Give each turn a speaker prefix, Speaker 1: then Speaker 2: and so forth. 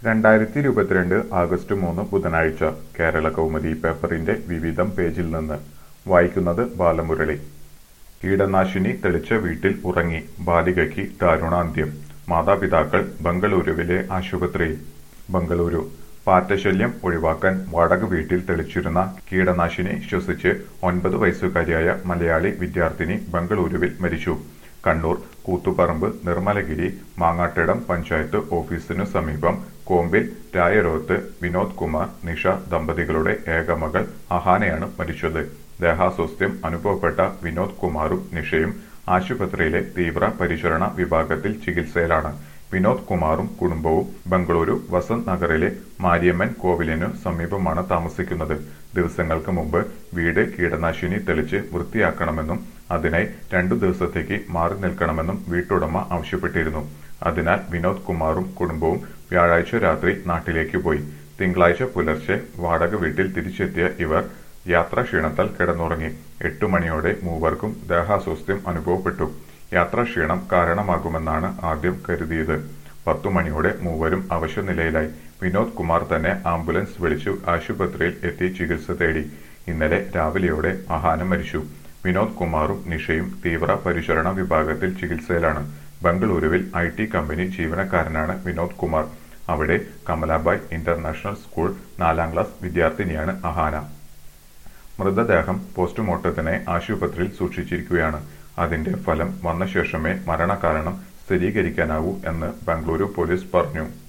Speaker 1: രണ്ടായിരത്തി ഇരുപത്തിരണ്ട് ആഗസ്റ്റ് മൂന്ന് ബുധനാഴ്ച കേരള കൗമുദി പേപ്പറിന്റെ വിവിധം പേജിൽ നിന്ന് വായിക്കുന്നത് ബാലമുരളി കീടനാശിനി തെളിച്ച വീട്ടിൽ ഉറങ്ങി ബാലികയ്ക്ക് ദാരുണാന്ത്യം മാതാപിതാക്കൾ ബംഗളൂരുവിലെ ആശുപത്രിയിൽ ബംഗളൂരു പാറ്റശല്യം ഒഴിവാക്കാൻ വാടക വീട്ടിൽ തെളിച്ചിരുന്ന കീടനാശിനി ശ്വസിച്ച് ഒൻപത് വയസ്സുകാരിയായ മലയാളി വിദ്യാർത്ഥിനി ബംഗളൂരുവിൽ മരിച്ചു കണ്ണൂർ കൂത്തുപറമ്പ് നിർമ്മലഗിരി മാങ്ങാട്ടിടം പഞ്ചായത്ത് ഓഫീസിനു സമീപം കോമ്പിൽ രായരോത്ത് വിനോദ് കുമാർ നിഷ ദമ്പതികളുടെ ഏകമകൾ അഹാനയാണ് മരിച്ചത് ദേഹാസ്വാസ്ഥ്യം അനുഭവപ്പെട്ട വിനോദ് കുമാറും നിഷയും ആശുപത്രിയിലെ തീവ്ര പരിചരണ വിഭാഗത്തിൽ ചികിത്സയിലാണ് വിനോദ് കുമാറും കുടുംബവും ബംഗളൂരു വസന്ത് നഗറിലെ മാരിയമ്മൻ കോവിലിനു സമീപമാണ് താമസിക്കുന്നത് ദിവസങ്ങൾക്ക് മുമ്പ് വീട് കീടനാശിനി തെളിച്ച് വൃത്തിയാക്കണമെന്നും അതിനായി രണ്ടു ദിവസത്തേക്ക് മാറി നിൽക്കണമെന്നും വീട്ടുടമ ആവശ്യപ്പെട്ടിരുന്നു അതിനാൽ വിനോദ് കുമാറും കുടുംബവും വ്യാഴാഴ്ച രാത്രി നാട്ടിലേക്ക് പോയി തിങ്കളാഴ്ച പുലർച്ചെ വാടക വീട്ടിൽ തിരിച്ചെത്തിയ ഇവർ യാത്രാക്ഷീണത്താൽ കിടന്നുറങ്ങി എട്ടു മണിയോടെ മൂവർക്കും ദേഹാസ്വാസ്ഥ്യം അനുഭവപ്പെട്ടു യാത്രാക്ഷീണം കാരണമാകുമെന്നാണ് ആദ്യം കരുതിയത് പത്തു മണിയോടെ മൂവരും അവശനിലയിലായി വിനോദ് കുമാർ തന്നെ ആംബുലൻസ് വിളിച്ചു ആശുപത്രിയിൽ എത്തി ചികിത്സ തേടി ഇന്നലെ രാവിലെയോടെ അഹാന മരിച്ചു വിനോദ് കുമാറും നിഷയും തീവ്ര പരിചരണ വിഭാഗത്തിൽ ചികിത്സയിലാണ് ബംഗളൂരുവിൽ ഐ ടി കമ്പനി ജീവനക്കാരനാണ് വിനോദ് കുമാർ അവിടെ കമലാബായ് ഇന്റർനാഷണൽ സ്കൂൾ നാലാം ക്ലാസ് വിദ്യാർത്ഥിനിയാണ് അഹാന മൃതദേഹം പോസ്റ്റ്മോർട്ടത്തിനായി ആശുപത്രിയിൽ സൂക്ഷിച്ചിരിക്കുകയാണ് അതിന്റെ ഫലം വന്ന ശേഷമേ മരണകാരണം സ്ഥിരീകരിക്കാനാവൂ എന്ന് ബംഗളൂരു പോലീസ് പറഞ്ഞു